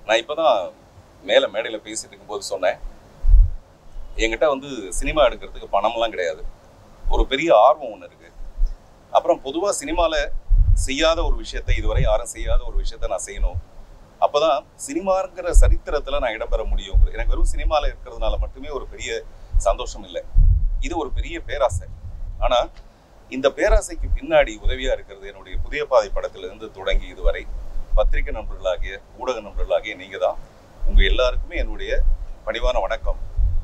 நான் இப்பதான் மேலே மேடையில் பேசிட்டு இருக்கும்போது சொன்னேன் என்கிட்ட வந்து சினிமா எடுக்கிறதுக்கு பணம்லாம் கிடையாது ஒரு பெரிய ஆர்வம் ஒன்று இருக்கு அப்புறம் பொதுவாக சினிமாவில் செய்யாத ஒரு விஷயத்தை இதுவரை யாரும் செய்யாத ஒரு விஷயத்தை நான் செய்யணும் அப்பதான் சினிமாங்கிற சரித்திரத்தில் நான் இடம்பெற முடியும் எனக்கு வெறும் சினிமாவில் இருக்கிறதுனால மட்டுமே ஒரு பெரிய சந்தோஷம் இல்லை இது ஒரு பெரிய பேராசை ஆனால் இந்த பேராசைக்கு பின்னாடி உதவியா இருக்கிறது என்னுடைய புதிய பாதை படத்திலிருந்து தொடங்கி இதுவரை பத்திரிகை நண்பர்களாகிய ஊடக நண்பர்களாகிய நீங்க தான் உங்க எல்லாருக்குமே என்னுடைய பணிவான வணக்கம்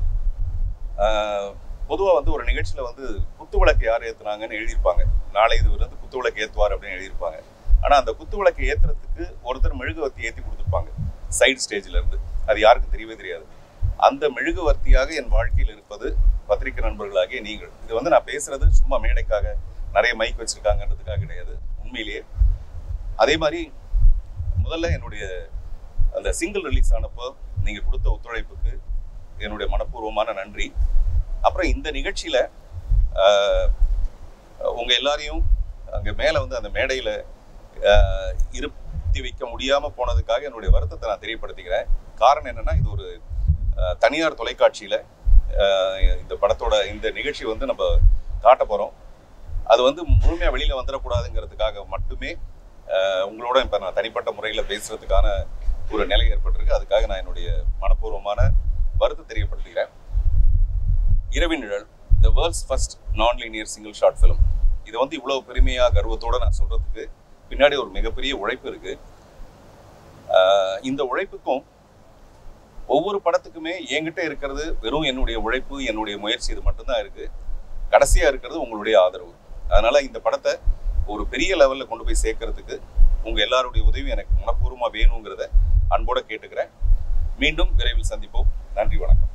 பொதுவாக வந்து ஒரு நிகழ்ச்சியில் வந்து குத்து விளக்கு யார் ஏற்றுனாங்கன்னு எழுதியிருப்பாங்க நாளை இது வந்து குத்து விளக்கு ஏற்றுவார் அப்படின்னு எழுதியிருப்பாங்க ஆனால் அந்த குத்து விளக்கு ஏற்றுறதுக்கு ஒருத்தர் மெழுகுவர்த்தி ஏற்றி கொடுத்துருப்பாங்க சைடு ஸ்டேஜில் இருந்து அது யாருக்கும் தெரியவே தெரியாது அந்த மெழுகுவர்த்தியாக என் வாழ்க்கையில் இருப்பது பத்திரிகை நண்பர்களாகிய நீங்கள் இது வந்து நான் பேசுறது சும்மா மேடைக்காக நிறைய மைக் வச்சிருக்காங்கன்றதுக்காக கிடையாது உண்மையிலேயே அதே மாதிரி முதல்ல என்னுடைய அந்த சிங்கிள் ரிலீஸ் ஆனப்போ நீங்க கொடுத்த ஒத்துழைப்புக்கு என்னுடைய மனப்பூர்வமான நன்றி அப்புறம் இந்த நிகழ்ச்சியில ஆஹ், உங்க எல்லாரையும் அங்க மேல வந்து அந்த மேடையில ஆஹ், இருத்தி வைக்க முடியாம போனதுக்காக என்னுடைய வருத்தத்தை நான் தெரியப்படுத்திக்கிறேன் காரணம் என்னன்னா இது ஒரு ஆஹ், தனியார் தொலைக்காட்சியில ஆஹ், இந்த படத்தோட இந்த நிகழ்ச்சி வந்து நம்ம காட்ட போறோம் அது வந்து முழுமையா வெளியில வந்துடக்கூடாதுங்கிறதுக்காக மட்டுமே ஆஹ், உங்களோட இப்ப நான் தனிப்பட்ட முறையில பேசுறதுக்கான ஒரு நிலை ஏற்பட்டிருக்கு அதுக்காக நான் என்னுடைய மனப்பூர்வமான வருத்தம் தெரியப்படுத்துகிறேன் Iravin Nizhal the world's first non linear single shot film இது வந்து இவ்வளவு பெருமையா கர்வத்தோட நான் சொல்றதுக்கு பின்னாடி ஒரு மிகப்பெரிய உழைப்பு இருக்கு ஆஹ் இந்த உழைப்புக்கும் ஒவ்வொரு படத்துக்குமே என்கிட்ட இருக்கிறது வெறும் என்னுடைய உழைப்பு என்னுடைய முயற்சி இது மட்டும்தான் இருக்கு கடைசியா இருக்கிறது உங்களுடைய ஆதரவு அதனால இந்த படத்தை ஒரு பெரிய லெவல்ல கொண்டு போய் சேர்க்கறதுக்கு உங்க எல்லாருடைய உதவி எனக்கு மனப்பூர்வமா வேணுங்கிறத அன்போட கேட்டுக்கிறேன் மீண்டும் விரைவில் சந்திப்போம் நன்றி வணக்கம்